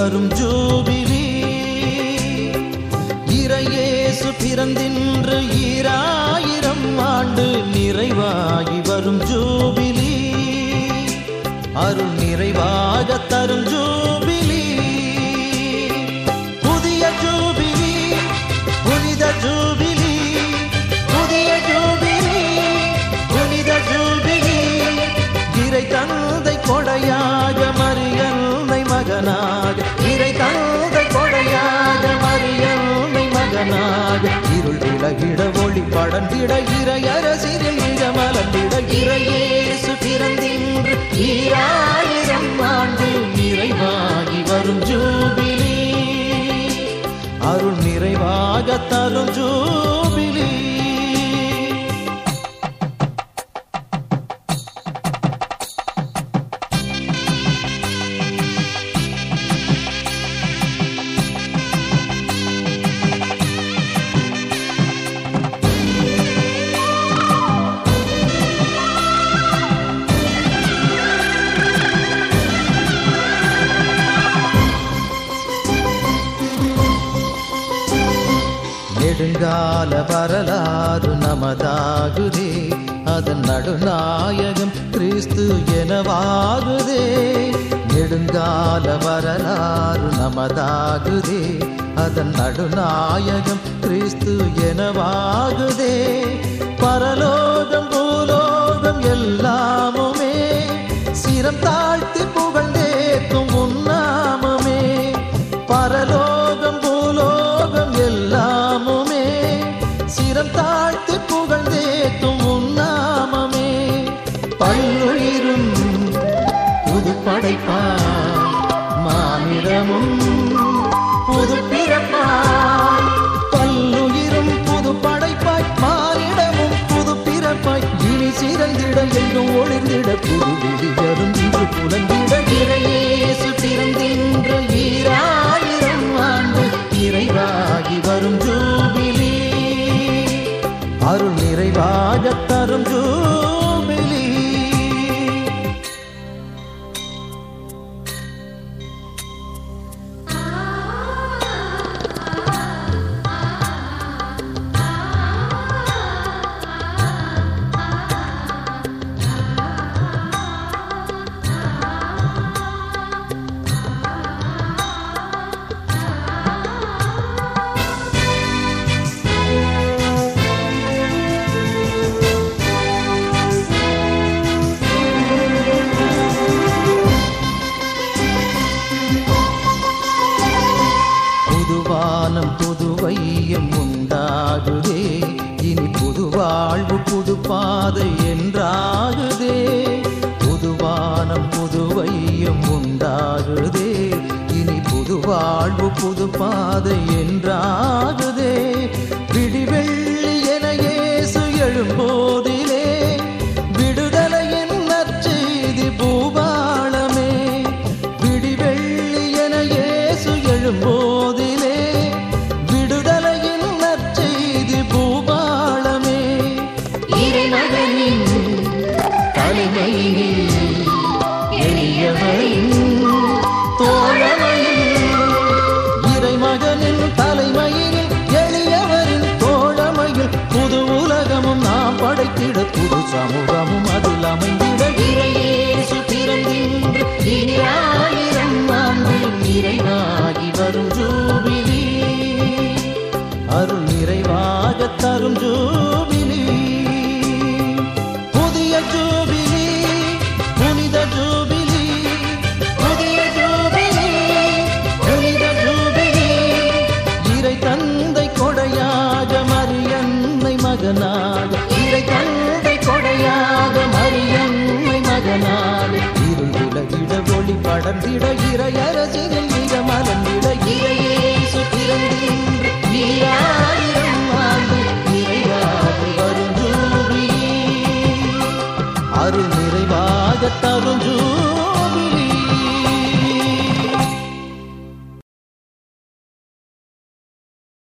வரும் ஜூபிலி இறையேசு பிறந்தின்று ஈராயிரம் ஆண்டு நிறைவாகி வரும் ஜூபிலி அருள் நிறைவாக தரும் ஜூபிலி புதிய ஜூபிலி புனித ஜூபிலி புதிய ஜூபிலி புனித ஜூபிலி இறை தந்தை கொடையாக மரியன்னை மகனாக இறை தந்தை கொடையாக மரியன்னை மகனாக இருள் விலகிட ஒளி படர்ந்திட இறை அரசியல் இளமலர்ந்திட இறையேசு பிறந்தின்று ஈராயிரம் ஆண்டு நிறைவாகி வரும் ஜூபிலி அருள் நிறைவாக தரும் ஜூபிலி நெடுங்கால வரலாறு நமதாகுதே அதன் நடுநாயகம் கிறிஸ்து எனவாகுதே நெடுங்கால வரலாறு நமதாகுதே அதன் நடுநாயகம் கிறிஸ்து எனவாகுதே பரலோகம் பூலோகம் எல்லாமுமே சிரம் தாழ்த்தி புகழ்ந்தேக்கும் உன்னாமமே பரலோகம் பூலோகம் எல்லாமுமே சிரம் தாழ்த்தி புகழ்ந்தேக்கும் உன்னாமமே பல்லுயிரும் புது படைப்பாய் மானிடமும் புது பிறப்பாய் பல்லுயிரும் புது படைப்பாய் மானிடமும் புது பிறப்பாய் இனி சிறந்திட எங்கும் ஒளிர்ந்திட புது விழிகளும் இன்று புலந்திட இறையேசு பிறந்தின்ற ஈராயிரம் ஆண்டு நிறைவாகி வரும் ஜூபிலி அருள் நிறைவாக தரும் ஜூபிலி புதுவானம் புதுவையம் உண்டாகுதே இனி புது வாழ்வு புது பாதை என்றாகுதே புதுவானம் புதுவையம் உண்டாகுதே இனி புது வாழ்வு புது பாதை என்றாகுதே விடிவெள்ளி என இயேசு எழும்போதிலே விடுதலையின் நற்செய்தி பூபாளமே விடிவெள்ளி என இயேசு எழும்போதிலே விடுதலையின் நற்செய்தி பூபாளமே இறைமகனின் தலைமையில் எளியவரின் தோழமையில் இறைமகனின் தலைமையில் எளியவரின் தோழமையில் புது உலகமும் நாம் படைத்திட புது சமூகமும் அதில் அமைந்திட இறையேசு பிறந்தின்று இனி ஆயிரம் ஆண்டு நிறைவாகி வரும் ஜூபிலி அருள் நிறைவாக தரும் ஜூபிலி புதிய ஜூபிலி புனித ஜூபிலி புதிய ஜூபிலி புனித ஜூபிலி இறை தந்தை கொடையாக மரியன்னை மகனாக இறை தந்தை கொடையாக மரியன்னை மகனாக இருள் விலகிட ஒளி படர்ந்திட இறை அரசியல் மிக மலர்ந்திட இறையேசு பிறந்தின்று ஈராயிரம் ஆண்டு நிறைவாக வரும் ஜூபிலி அருள் நிறைவாக தரும் ஜூ